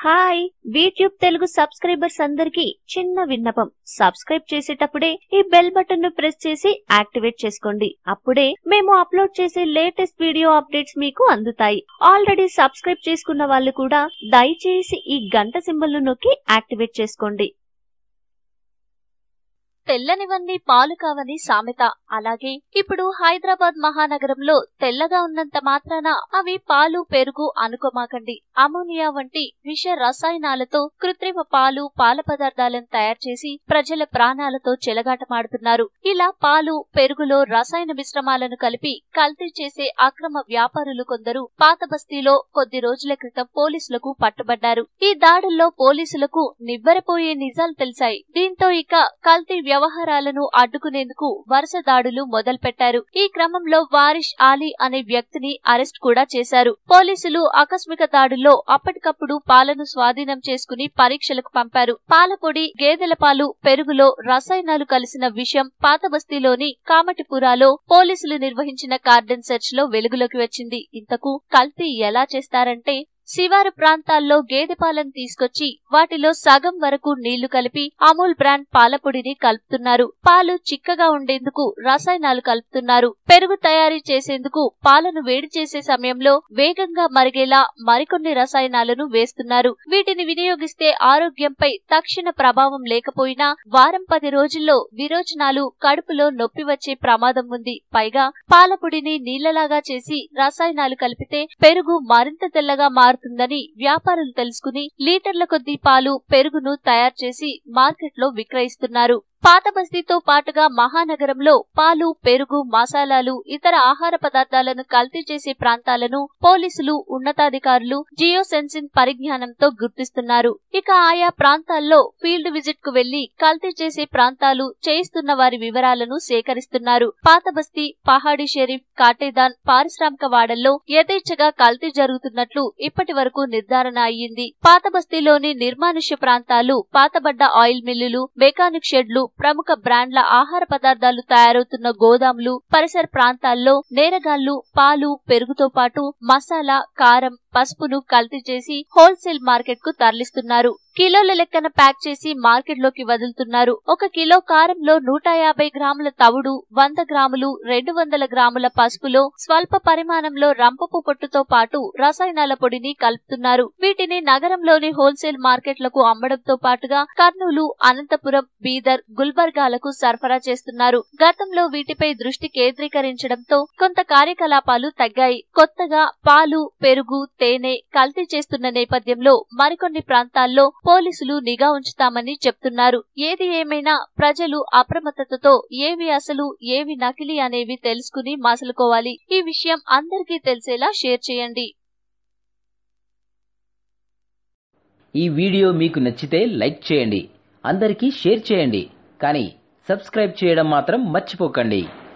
hi YouTube Telugu subscribers అందరికి చిన్న విన్నపం సబ్స్క్రైబ్ చేసేటప్పుడే ఈ బెల్ బటన్ ను ప్రెస్ చేసి యాక్టివేట్ చేసుకోండి అప్పుడే మేము అప్లోడ్ చేసే లేటెస్ట్ వీడియో అప్డేట్స్ మీకు అందుతాయి ఆల్రెడీ సబ్స్క్రైబ్ చేసుకున్న వాళ్ళు కూడా దయచేసి ఈ గంట సింబల్ ను నొక్కి యాక్టివేట్ చేసుకోండి తెల్లనివన్నీ పాలు కావని సామెత అలాగే ఇప్పుడు హైదరాబాద్ మహానగరంలో తెల్లగా ఉన్నంత మాత్రాన అవి పాలు పెరుగు అనుకోమాకండి అమోనియా వంటి విష రసాయనాలతో కృత్రిమ పాలు పాల పదార్థాలను తయారు చేసి ప్రజల ప్రాణాలతో చెలగాటమాడుతున్నారు ఇలా పాలు పెరుగులో రసాయన మిశ్రమాలను కలిపి కల్తీ చేసే అక్రమ వ్యాపారులు కొందరు పాత బస్తీలో కొద్ది రోజుల క్రితం పోలీసులకు పట్టుబడ్డారు ఈ దాడుల్లో పోలీసులకు నివ్వెరపోయే నిజాలు తెలిసాయి దీంతో ఇక కల్తీ వ్యవహారాలను అడ్డుకునేందుకు వరుస దాడులు మొదలుపెట్టారు ఈ క్రమంలో వారిష్ ఆలీ అనే వ్యక్తిని అరెస్ట్ కూడా చేశారు పోలీసులు ఆకస్మిక దాడుల్లో అప్పటికప్పుడు పాలను స్వాధీనం చేసుకుని పరీక్షలకు పంపారు పాలపొడి గేదెల పాలు పెరుగులో రసాయనాలు కలిసిన విషయం పాత బస్తీలోని కామటిపురాలో పోలీసులు నిర్వహించిన కార్డన్ సెర్చ్ లో వెలుగులోకి వచ్చింది ఇంతకు కల్తీ ఎలా చేస్తారంటే శివారు ప్రాంతాల్లో గేదె పాలను తీసుకొచ్చి వాటిలో సగం వరకు నీళ్లు కలిపి అమూల్ బ్రాండ్ పాలపొడిని కలుపుతున్నారు పాలు చిక్కగా ఉండేందుకు రసాయనాలు కలుపుతున్నారు పెరుగు తయారీ చేసేందుకు పాలను వేడి చేసే సమయంలో వేగంగా మరిగేలా మరికొన్ని రసాయనాలను వేస్తున్నారు వీటిని వినియోగిస్తే ఆరోగ్యంపై తక్షణ ప్రభావం లేకపోయినా వారం పది రోజుల్లో విరోచనాలు కడుపులో నొప్పి వచ్చే ప్రమాదం ఉంది పైగా పాలపొడిని నీళ్లలాగా చేసి రసాయనాలు కలిపితే పెరుగు మరింత తెల్లగా మారుతుందని వ్యాపారులు తెలుసుకుని లీటర్ల కొద్దీ పాలు పెరుగును తయారు చేసి మార్కెట్లో విక్రయిస్తున్నారు పాత బస్తీతో పాటుగా మహానగరంలో పాలు పెరుగు మసాలాలు ఇతర ఆహార పదార్థాలను కల్తీ చేసే ప్రాంతాలను పోలీసులు ఉన్నతాధికారులు జియో సెన్సింగ్ పరిజ్ఞానంతో గుర్తిస్తున్నారు ఇక ఆయా ప్రాంతాల్లో ఫీల్డ్ విజిట్ కు వెళ్లి కల్తీ చేసే ప్రాంతాలు చేయిస్తున్న వారి వివరాలను సేకరిస్తున్నారు పాత బస్తీ పహాడి షరీఫ్ కాటేదాన్ పారిశ్రామిక వాడల్లో యథేచ్ఛగా కల్తీ జరుగుతున్నట్లు ఇప్పటి వరకు నిర్ధారణ అయ్యింది పాత బస్తీలోని నిర్మానుష్య ప్రాంతాలు పాతబడ్డ ఆయిల్ మిల్లులు మెకానిక్ షెడ్లు ప్రముఖ బ్రాండ్ల ఆహార పదార్థాలు తయారవుతున్న గోదాములు పరిసర ప్రాంతాల్లో నేరగాళ్లు పాలు పెరుగుతో పాటు మసాలా కారం పసుపును కల్తీ చేసి హోల్సేల్ మార్కెట్ కు తరలిస్తున్నారు కిలోల లెక్కన ప్యాక్ చేసి మార్కెట్ లోకి వదులుతున్నారు ఒక కిలో కారంలో నూట యాభై గ్రాముల తవుడు వంద గ్రాములు రెండు వందల గ్రాముల పసుపులో స్వల్ప పరిమాణంలో రంపపు పొట్టుతో పాటు రసాయనాల పొడిని కలుపుతున్నారు వీటిని నగరంలోని హోల్సేల్ మార్కెట్లకు అమ్మడంతో పాటుగా కర్నూలు అనంతపురం బీదర్ గుల్బర్గాలకు సరఫరా చేస్తున్నారు గతంలో వీటిపై దృష్టి కేంద్రీకరించడంతో కొంత కార్యకలాపాలు తగ్గాయి కొత్తగా పాలు పెరుగు తేనె కల్తీ చేస్తున్న నేపథ్యంలో మరికొన్ని ప్రాంతాల్లో పోలీసులు నిఘా ఉంచుతామని చెప్తున్నారు ఏది ఏమైనా ప్రజలు అప్రమత్తతతో ఏవి అసలు ఏవి నకిలీ అనేవి తెలుసుకుని మసలుకోవాలి ఈ విషయం అందరికీ తెలిసేలా షేర్ చేయండి ఈ వీడియో మీకు నచ్చితే లైక్ చేయండి అందరికీ షేర్ చేయండి కానీ సబ్స్క్రైబ్ చేయడం మాత్రం మర్చిపోకండి